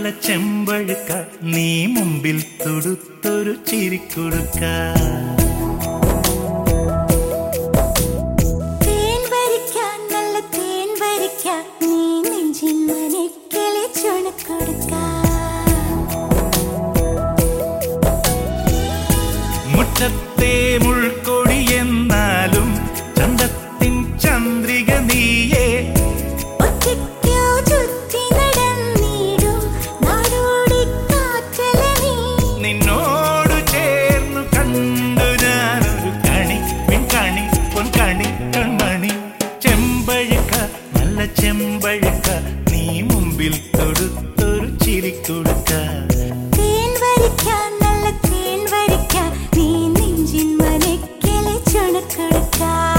നല്ല ചെമ്പഴുക്ക നീ മുമ്പിൽ തൊടുത്തൊരു ചിരിക്കൊടുക്ക തേൻ വരിക്കാൻ നല്ല തേൻ വരിക്കാൻ നീ നെഞ്ചിൻ മനക്കിളി ചുണക്കൊടുക്കാം മുറ്റത്തെ മുൾക്കൊടി എന്നാലും ചന്തത്തിൻ ചന്ദ്രിക നീയേ ഒറ്റയ്ക്കോ ചുറ്റി നടന്നിടും നാടോടി കാറ്റല നീ നിന്നോട് ചേർന്നു കണ്ടു ഞാനൊരു കണി പിൻകണി പൊൻകണി കൺമണി ചെമ്പഴുക്ക നല്ല ചെമ്പഴുക്ക നീ മുമ്പിൽ തൊടുത്തൊരു ചിരിക്കൊടുക്ക തേൻ വരിക്കാൻ നല്ല തേൻ വരിക്കാൻ നീ നെഞ്ചിൻ മനക്കിളി ചുണക്കൊടുക്കാം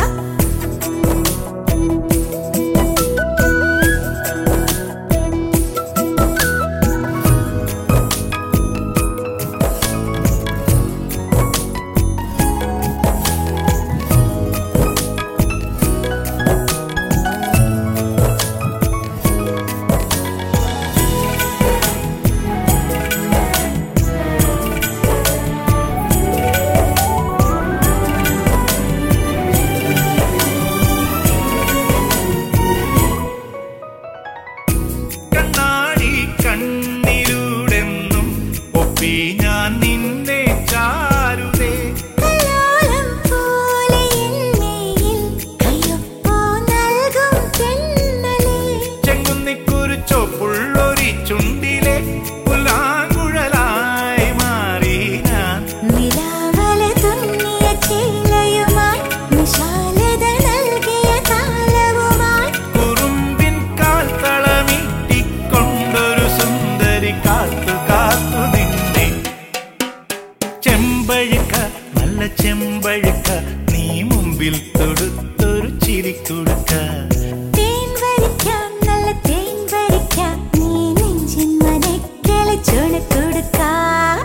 കണ്ണാടി കണ്ണിലൂടെന്നും ഒപ്പി ഞാൻ നിന്നെ ചാരുതേ കല്ലോലം പോലെ എന്മേയിൽ കയ്യൊപ്പോ നൽകും തെന്നലേ ചെങ്കുന്നിക്കുരു ചോപ്പുള്ളൊരി ചുണ്ടിലെ പുല്ലാങ്കുഴലായി മാറി ഞാൻ നിലാവല തുന്നിയ ചേലയുമായി നിശാലത നൽകിയ താലവുമായി കുറുമ്പിൻ കാൽത്തളമീട്ടിക്കൊണ്ടൊരു സുന്ദരി കാത്തു കാത്തു നിന്നെ ചെമ്പഴുക്ക നല്ല ചെമ്പഴുക്ക നീ മുമ്പിൽ തൊടുത്തൊരു ചിരിക്കൊടുക്ക തേൻ വരിക്കാൻ നല്ല തേൻ വരിക്കാൻ നീ നെഞ്ചിൻ മനക്കിളി ചുണക്കൊടുക്കാം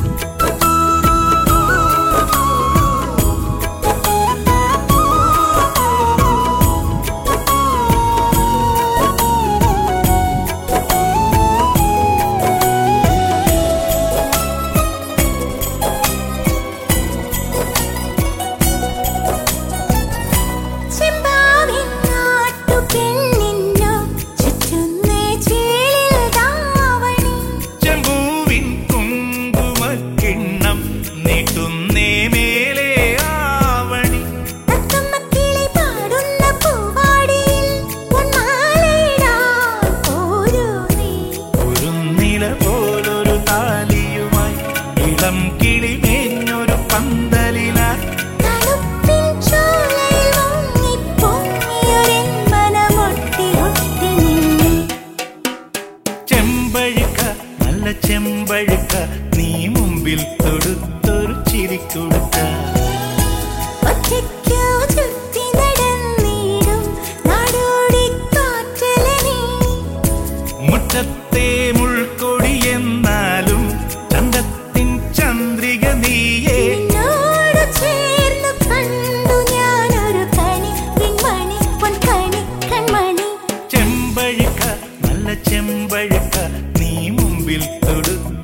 ചെമ്പാവിൻ നാട്ടുപെണ്ണിന്നു ചുറ്റുന്നേ ചേലിൽ ദാവണി ചെമ്പൂവിൻ കുങ്കുമക്കിണ്ണം നീട്ടുന്നേ മേലെ ആവണി തത്തമ്മക്കിളി പാടുന്ന പൂവാടിയിൽ പൊന്മാലയിടാൻ പോരൂ നീ. ഒരു നില പോലൊരു താലിയുമായി ഇളം കിളി മേഞ്ഞൊരു പന്തലിനായി തണുപ്പിൻ ചോലയിൽ മുങ്ങിപ്പൊങ്ങിയൊരെൻ മനമൊട്ടി ഒട്ടി നിന്നെ. ചെമ്പഴുക്ക നല്ല ചെമ്പഴുക്ക നീ മുമ്പിൽ തൊടുത്തൊരു ചിരിക്കൊടുക്ക ഒറ്റയ്ക്കോ ചുറ്റി നടന്നിടും നാടോടി കാറ്റല നീ. മുറ്റത്തെ മുൾക്കൊടി എന്നാലും ചന്തത്തിൻ ചന്ദ്രിക നീയേ നിന്നോട് ചേർന്നു കണ്ടു ഞാനൊരു കണി പിൻമണി പൊൻകണി കൺമണി ചെമ്പഴുക്ക നല്ല ചെമ്പഴുക്ക നീ മുമ്പിൽ തൊടുത്തൊരു